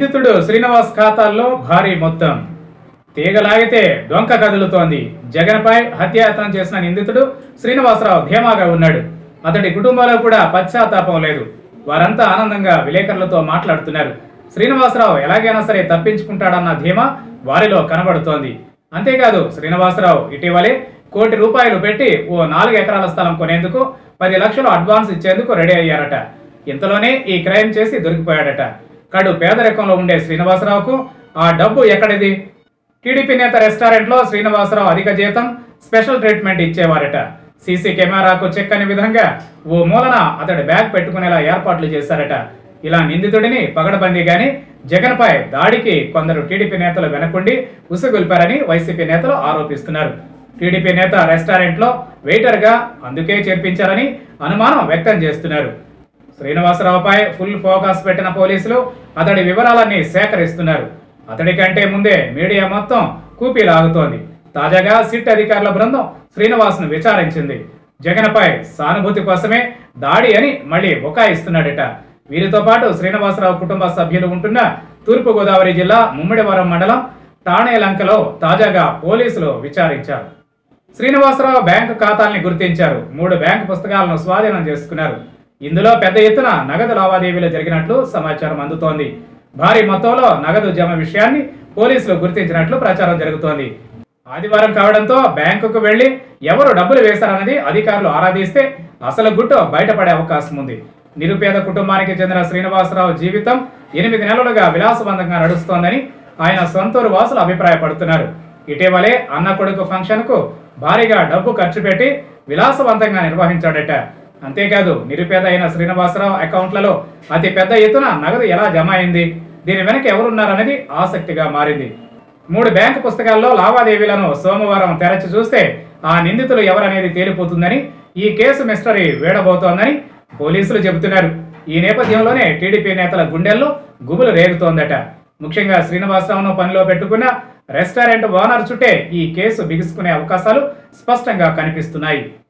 నిందితుడు శ్రీనివాస్ ఖాతాల్లో భారీ మొత్తం తీగలాగితే డొంక కదులుతోంది జగన్పై హత్యాయత్నం చేసిన నిందితుడు శ్రీనివాసరావు ధీమాగా ఉన్నాడు అతడి కుటుంబంలో కూడా పశ్చాత్తాపం లేదు వారంతా ఆనందంగా విలేకరులతో మాట్లాడుతున్నారు శ్రీనివాసరావు ఎలాగైనా సరే తప్పించుకుంటాడన్న ధీమా వారిలో కనబడుతోంది అంతేకాదు శ్రీనివాసరావు ఇటీవలే కోటి రూపాయలు పెట్టి ఓ నాలుగు ఎకరాల స్థలం కొనేందుకు పది లక్షలు అడ్వాన్స్ ఇచ్చేందుకు రెడీ అయ్యారట ఇంతలోనే ఈ క్రైమ్ చేసి దొరికిపోయాడట కడు పేదరికంలో ఉండే శ్రీనివాసరావుకు ఆ డబ్బు ఎక్కడిది టీడీపీ నేత రెస్టారెంట్లో శ్రీనివాసరావు అధిక జీతం స్పెషల్ ట్రీట్మెంట్ ఇచ్చేవారట సీసీ కెమెరాకు చెక్కని విధంగా ఓ మూలన అతడి బ్యాగ్ పెట్టుకునేలా ఏర్పాట్లు చేశారట ఇలా నిందితుడిని పగడబందీగాని జగన్పై దాడికి కొందరు టీడీపీ నేతలు వెనకుండి ఉసుగొల్పారని వైసీపీ నేతలు ఆరోపిస్తున్నారు టీడీపీ నేత రెస్టారెంట్లో వెయిటర్గా అందుకే చేర్పించారని అనుమానం వ్యక్తం చేస్తున్నారు శ్రీనివాసరావుపై ఫుల్ ఫోకస్ పెట్టిన పోలీసులు అతడి వివరాలన్నీ సేకరిస్తున్నారు అతడి కంటే ముందే మీడియా మొత్తం కూపీ లాగుతోంది తాజాగా సిట్ అధికారుల బృందం శ్రీనివాస్ను విచారించింది జగన్పై సానుభూతి కోసమే దాడి అని మళ్ళీ బుకాయిస్తున్నాడట వీరితో పాటు శ్రీనివాసరావు కుటుంబ సభ్యులు ఉంటున్న తూర్పుగోదావరి జిల్లా ముమ్మిడివరం మండలం టాణేలంకలో తాజాగా పోలీసులు విచారించారు శ్రీనివాసరావు బ్యాంకు ఖాతాల్ని గుర్తించారు మూడు బ్యాంకు పుస్తకాలను స్వాధీనం చేసుకున్నారు ఇందులో పెద్ద ఎత్తున నగదు లావాదేవీలు జరిగినట్లు సమాచారం అందుతోంది భారీ మొత్తంలో నగదు జమ విషయాన్ని పోలీసులు గుర్తించినట్లు ప్రచారం జరుగుతోంది ఆదివారం కావడంతో బ్యాంకుకు వెళ్లి ఎవరు డబ్బులు వేశారన్నది అధికారులు ఆరాధిస్తే అసలు గుట్టు బయటపడే అవకాశం ఉంది నిరుపేద కుటుంబానికి చెందిన శ్రీనివాసరావు జీవితం ఎనిమిది నెలలుగా విలాసవంతంగా నడుస్తోందని ఆయన సొంతూరు వాసులు అభిప్రాయపడుతున్నారు ఇటీవలే అన్న కొడుకు ఫంక్షన్కు భారీగా డబ్బు ఖర్చు పెట్టి విలాసవంతంగా నిర్వహించాడట అంతేకాదు నిరుపేద అయిన శ్రీనివాసరావు అకౌంట్లలో అతి పెద్ద ఎత్తున నగదు ఎలా జమ అయింది దీని వెనక ఎవరున్నారనేది ఆసక్తిగా మారింది మూడు బ్యాంకు పుస్తకాల్లో లావాదేవీలను సోమవారం తెరచి చూస్తే ఆ నిందితులు ఎవరనేది తేలిపోతుందని ఈ కేసు మిస్టరీ వేడబోతోందని పోలీసులు చెబుతున్నారు ఈ నేపథ్యంలోనే టీడీపీ నేతల గుండెల్లో గుబులు రేగుతోందట ముఖ్యంగా శ్రీనివాసరావును పనిలో పెట్టుకున్న రెస్టారెంట్ ఓనర్ చుట్టే ఈ కేసు బిగుసుకునే అవకాశాలు స్పష్టంగా కనిపిస్తున్నాయి